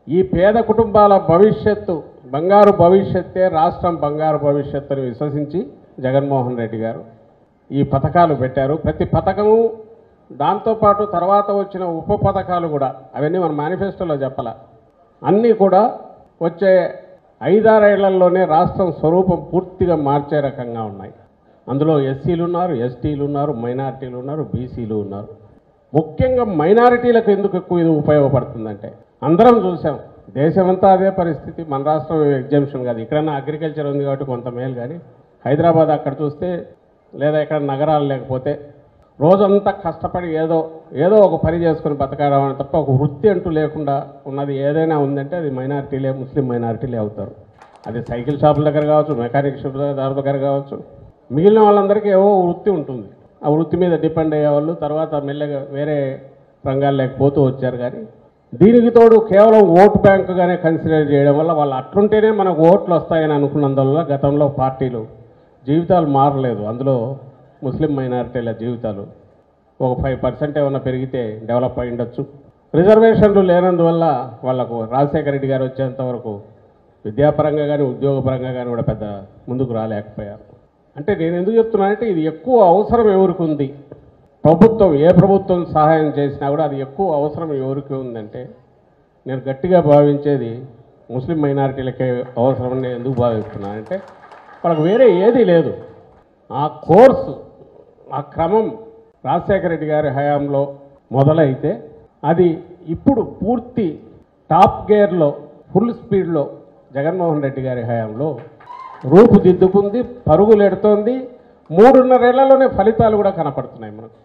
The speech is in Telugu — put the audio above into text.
ఈ పేద కుటుంబాల భవిష్యత్తు బంగారు భవిష్యత్తే రాష్ట్రం బంగారు భవిష్యత్తుని విశ్వసించి జగన్మోహన్ రెడ్డి గారు ఈ పథకాలు పెట్టారు ప్రతి పథకము దాంతోపాటు తర్వాత వచ్చిన ఉప పథకాలు కూడా అవన్నీ మన మేనిఫెస్టోలో చెప్పాల అన్నీ కూడా వచ్చే ఐదారేళ్లలోనే రాష్ట్రం స్వరూపం పూర్తిగా మార్చే రకంగా ఉన్నాయి అందులో ఎస్సీలు ఉన్నారు ఎస్టీలు ఉన్నారు మైనారిటీలు ఉన్నారు బీసీలు ఉన్నారు ముఖ్యంగా మైనారిటీలకు ఎందుకు ఎక్కువ ఇది ఉపయోగపడుతుందంటే అందరం చూసాం దేశమంతా అదే పరిస్థితి మన రాష్ట్రం ఎగ్జామ్షన్ కాదు ఇక్కడన్నా అగ్రికల్చర్ ఉంది కాబట్టి కొంత మేలు కానీ హైదరాబాద్ అక్కడ చూస్తే లేదా ఇక్కడ నగరాలు లేకపోతే రోజంతా కష్టపడి ఏదో ఏదో ఒక పని చేసుకుని బతకడం తప్ప ఒక వృత్తి అంటూ లేకుండా ఉన్నది ఏదైనా ఉందంటే అది మైనారిటీలే ముస్లిం మైనారిటీలే అవుతారు అది సైకిల్ షాపుల దగ్గర కావచ్చు మెకానిక్ షాప్ దాని దగ్గర కావచ్చు మిగిలిన వాళ్ళందరికీ ఏవో వృత్తి ఉంటుంది ఆ వృత్తి మీద డిపెండ్ అయ్యేవాళ్ళు తర్వాత మెల్లగా వేరే రంగాల్లోకి పోతూ వచ్చారు కానీ దీనికి తోడు కేవలం ఓటు బ్యాంకుగానే కన్సిడర్ చేయడం వల్ల వాళ్ళు అట్లుంటేనే మనకు ఓట్లు వస్తాయని అనుకున్నందువల్ల గతంలో పార్టీలు జీవితాలు మారలేదు అందులో ముస్లిం మైనారిటీల జీవితాలు ఒక ఫైవ్ పర్సెంట్ ఏమైనా పెరిగితే డెవలప్ అయి ఉండొచ్చు రిజర్వేషన్లు లేనందువల్ల వాళ్ళకు రాజశేఖర రెడ్డి గారు వచ్చేంత వరకు విద్యాపరంగా కానీ ఉద్యోగపరంగా కానీ కూడా పెద్ద ముందుకు రాలేకపోయారు అంటే నేను ఎందుకు చెప్తున్నానంటే ఇది ఎక్కువ అవసరం ఎవరికి ఉంది ప్రభుత్వం ఏ ప్రభుత్వం సహాయం చేసినా కూడా అది ఎక్కువ అవసరం ఎవరికి ఉందంటే నేను గట్టిగా భావించేది ముస్లిం మైనారిటీలకే అవసరం అని నేను ఎందుకు భావిస్తున్నానంటే వాళ్ళకి వేరే ఏదీ లేదు ఆ కోర్సు ఆ క్రమం రాజశేఖర రెడ్డి గారి హయాంలో మొదలైతే అది ఇప్పుడు పూర్తి టాప్ గేర్లో ఫుల్ స్పీడ్లో జగన్మోహన్ రెడ్డి గారి హయాంలో రూపుదిద్దుకుంది పరుగులు ఎడుతోంది మూడున్నరేళ్లలోనే ఫలితాలు కూడా కనపడుతున్నాయి మనకు